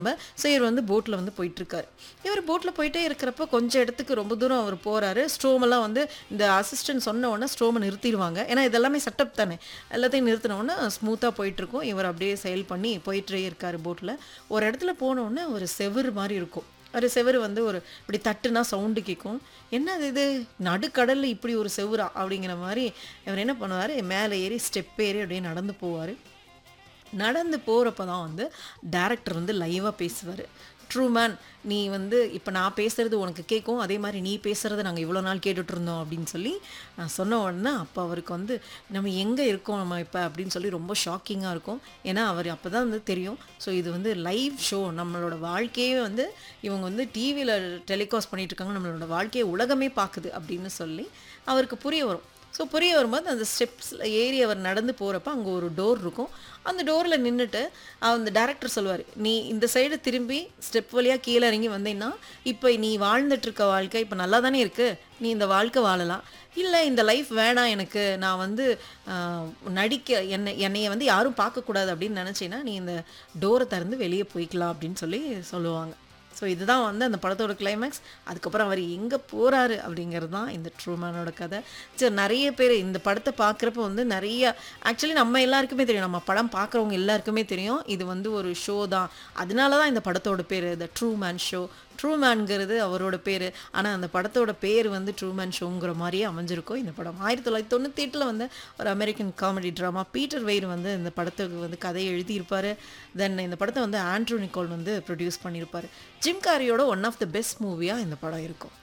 so இவர் வந்து போட்டில் வந்து போயிட்டுருக்காரு இவர் போட்டில் போயிட்டே இருக்கிறப்ப கொஞ்சம் இடத்துக்கு ரொம்ப தூரம் அவர் போகிறாரு ஸ்ட்ரோமெல்லாம் வந்து இந்த அசிஸ்டன்ட் சொன்ன உடனே ஸ்ட்ரோமை நிறுத்திடுவாங்க ஏன்னா இதெல்லாமே செட்டப் தானே எல்லாத்தையும் நிறுத்தின உடனே ஸ்மூத்தாக போயிட்டுருக்கும் இவர் அப்படியே செயல் பண்ணி போயிட்டே இருக்கார் போட்டில் ஒரு இடத்துல போன உடனே ஒரு செவுரு மாதிரி இருக்கும் ஒரு செவுரு வந்து ஒரு இப்படி தட்டுனா சவுண்டு கேட்கும் என்ன அது இது நடுக்கடலில் இப்படி ஒரு செவுரா அப்படிங்கிற மாதிரி இவர் என்ன பண்ணுவார் மேலே ஏறி ஸ்டெப் ஏறி அப்படியே நடந்து போவார் நடந்து போகிறப்ப தான் வந்து டேரக்டர் வந்து லைவாக பேசுவார் ட்ரூ மேன் நீ வந்து இப்போ நான் பேசுகிறது உனக்கு கேட்கும் அதே மாதிரி நீ பேசுகிறத நாங்கள் இவ்வளோ நாள் கேட்டுட்டு இருந்தோம் அப்படின்னு சொல்லி நான் சொன்ன உடனே அப்போ அவருக்கு வந்து நம்ம எங்கே இருக்கோம் நம்ம இப்போ அப்படின்னு சொல்லி ரொம்ப ஷாக்கிங்காக இருக்கும் ஏன்னா அவர் அப்போ தான் வந்து தெரியும் ஸோ இது வந்து லைவ் ஷோ நம்மளோட வாழ்க்கையே வந்து இவங்க வந்து டிவியில் டெலிகாஸ்ட் பண்ணிட்டு இருக்காங்க நம்மளோட வாழ்க்கையை உலகமே பார்க்குது அப்படின்னு சொல்லி அவருக்கு புரிய வரும் ஸோ புரிய வரும்போது அந்த ஸ்டெப்ஸில் ஏறி அவர் நடந்து போகிறப்ப அங்கே ஒரு டோர் இருக்கும் அந்த டோரில் நின்றுட்டு அந்த டேரக்டர் சொல்லுவார் நீ இந்த சைடு திரும்பி ஸ்டெப் வழியாக கீழே இறங்கி வந்தீங்கன்னா இப்போ நீ வாழ்ந்துட்டு இருக்க வாழ்க்கை இப்போ நல்லா தானே இருக்குது நீ இந்த வாழ்க்கை வாழலாம் இல்லை இந்த லைஃப் வேணாம் எனக்கு நான் வந்து ஆஹ், நடிக்க என்னை என்னைய வந்து யாரும் பார்க்கக்கூடாது அப்படின்னு நினச்சேன்னா நீ இந்த டோரை திறந்து வெளியே போய்க்கலாம் அப்படின்னு சொல்லி சொல்லுவாங்க ஸோ இதுதான் வந்து அந்த படத்தோட கிளைமேக்ஸ் அதுக்கப்புறம் அவர் எங்கே போகிறாரு அப்படிங்கிறது தான் இந்த ட்ரூமேனோட கதை சரி நிறைய பேர் இந்த படத்தை பார்க்குறப்ப வந்து நிறைய ஆக்சுவலி நம்ம எல்லாருக்குமே தெரியும் நம்ம படம் பார்க்குறவங்க எல்லாருக்குமே தெரியும் இது வந்து ஒரு ஷோ தான் அதனால தான் இந்த படத்தோட பேர் the true man show true மேன்ங்கிறது அவரோட பேர் ஆனால் அந்த படத்தோட பேர் வந்து ட்ரூ மேன் ஷோங்கிற மாதிரியே அமைஞ்சிருக்கும் இந்த படம் ஆயிரத்தி தொள்ளாயிரத்தி தொண்ணூற்றி எட்டில் வந்து ஒரு American comedy drama Peter Weir வந்து இந்த படத்துக்கு வந்து கதையை எழுதியிருப்பார் தென் இந்த படத்தை வந்து ஆண்ட்ரூ நிக்கோல் வந்து ப்ரொடியூஸ் பண்ணியிருப்பார் ஜிம் காரியோட ஒன் ஆஃப் த பெஸ்ட் மூவியாக இந்த படம் இருக்கும்